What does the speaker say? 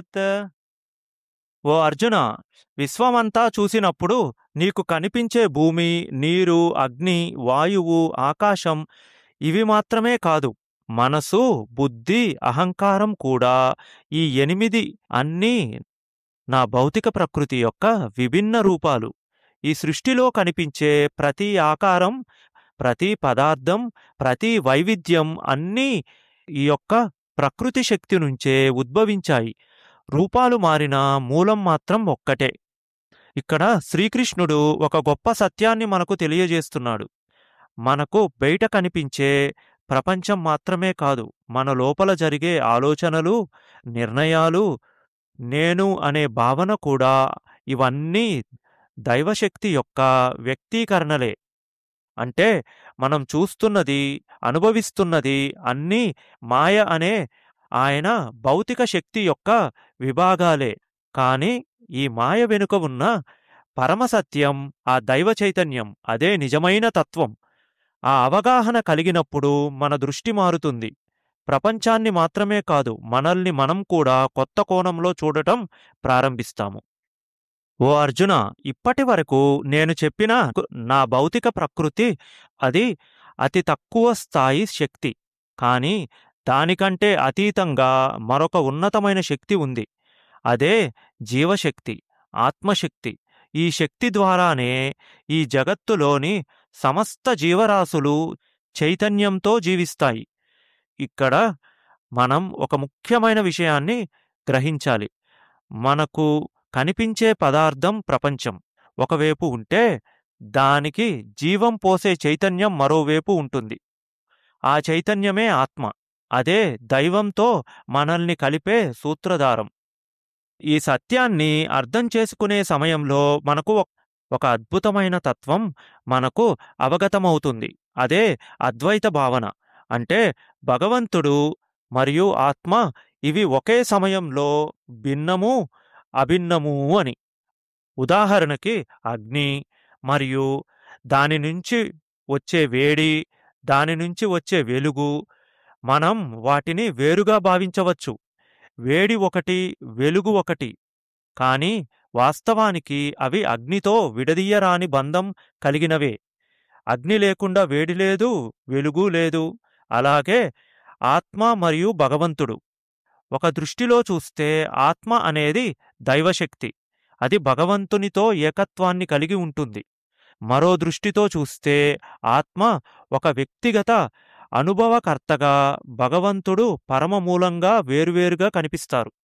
యత్ ఓ అర్జున విశ్వమంతా చూసినప్పుడు నీకు కనిపించే భూమి నీరు అగ్ని వాయువు ఆకాశం ఇవి మాత్రమే కాదు మనసు బుద్ధి అహంకారం కూడా ఈ ఎనిమిది అన్నీ నా భౌతిక ప్రకృతి యొక్క విభిన్న రూపాలు ఈ సృష్టిలో కనిపించే ప్రతి ఆకారం ప్రతి పదార్థం ప్రతి వైవిధ్యం అన్నీ ఈ యొక్క ప్రకృతి శక్తి నుంచే ఉద్భవించాయి రూపాలు మారిన మూలం మాత్రం ఒక్కటే ఇక్కడ శ్రీకృష్ణుడు ఒక గొప్ప సత్యాన్ని మనకు తెలియజేస్తున్నాడు మనకు బయట కనిపించే ప్రపంచం మాత్రమే కాదు మన లోపల జరిగే ఆలోచనలు నిర్ణయాలు నేను అనే భావన కూడా ఇవన్నీ దైవశక్తి యొక్క వ్యక్తీకరణలే అంటే మనం చూస్తున్నది అనుభవిస్తున్నది అన్నీ మాయ అనే ఆయన భౌతిక శక్తి యొక్క విభాగాలే కాని ఈ మాయ వెనుక ఉన్న పరమసత్యం ఆ దైవ చైతన్యం అదే నిజమైన తత్వం ఆ అవగాహన కలిగినప్పుడు మన దృష్టి మారుతుంది ప్రపంచాన్ని మాత్రమే కాదు మనల్ని మనం కూడా కొత్త కోణంలో చూడటం ప్రారంభిస్తాము ఓ అర్జున ఇప్పటి వరకు నేను చెప్పిన నా భౌతిక ప్రకృతి అది అతి తక్కువ స్థాయి శక్తి కానీ దానికంటే అతీతంగా మరొక ఉన్నతమైన శక్తి ఉంది అదే జీవశక్తి ఆత్మశక్తి ఈ శక్తి ద్వారానే ఈ జగత్తులోని సమస్త జీవరాశులు చైతన్యంతో జీవిస్తాయి ఇక్కడ మనం ఒక ముఖ్యమైన విషయాన్ని గ్రహించాలి మనకు కనిపించే పదార్థం ప్రపంచం ఒకవైపు ఉంటే దానికి జీవం పోసే చైతన్యం మరోవైపు ఉంటుంది ఆ చైతన్యమే ఆత్మ అదే దైవంతో మనల్ని కలిపే సూత్రధారం ఈ సత్యాన్ని అర్థం చేసుకునే సమయంలో మనకు ఒక- ఒక అద్భుతమైన తత్వం మనకు అవగతమవుతుంది అదే అద్వైత భావన అంటే భగవంతుడు మరియు ఆత్మ ఇవి ఒకే సమయంలో భిన్నము అభిన్నము అని ఉదాహరణకి అగ్ని మరియు దాని నుంచి వచ్చే వేడి దాని నుంచి వచ్చే వెలుగు మనం వాటిని వేరుగా భావించవచ్చు వేడి ఒకటి వెలుగు ఒకటి కానీ వాస్తవానికి అవి అగ్నితో విడదీయరాని బంధం కలిగినవే అగ్ని లేకుండా వేడి లేదు వెలుగు లేదు అలాగే ఆత్మ మరియు భగవంతుడు ఒక దృష్టిలో చూస్తే ఆత్మ అనేది దైవశక్తి అది భగవంతునితో ఏకత్వాన్ని కలిగి ఉంటుంది మరో దృష్టితో చూస్తే ఆత్మ ఒక వ్యక్తిగత అనుభవకర్తగా భగవంతుడు పరమమూలంగా వేరువేరుగా కనిపిస్తారు